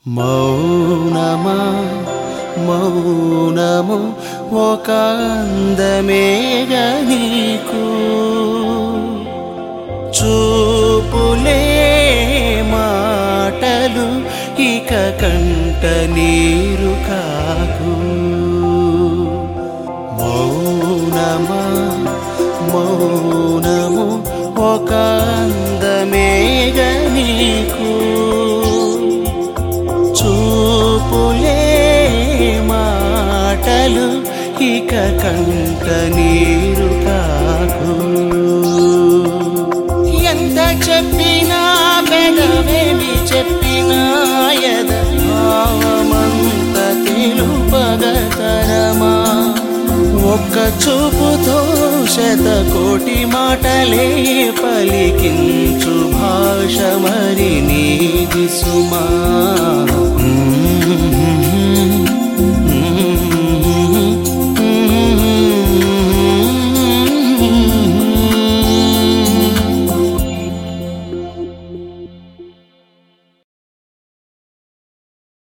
మౌనమా మౌనము ఒక అందమేగ నీకు చూపులే మాటలు ఇక కంట నీరు కాకు మౌనమా మౌనము ఒక అందమేగ నీకు చూపులే మాటలు ఇక కంట నీరు కాకు ఎంత చెప్పినా పెదవేమి చెప్పినా ఎద భావమంత తెలుపగతరమా ఒక్క చూపుతో శతకోటి మాటలే పలికించు భాష మరి నీది సుమా మ్మ్.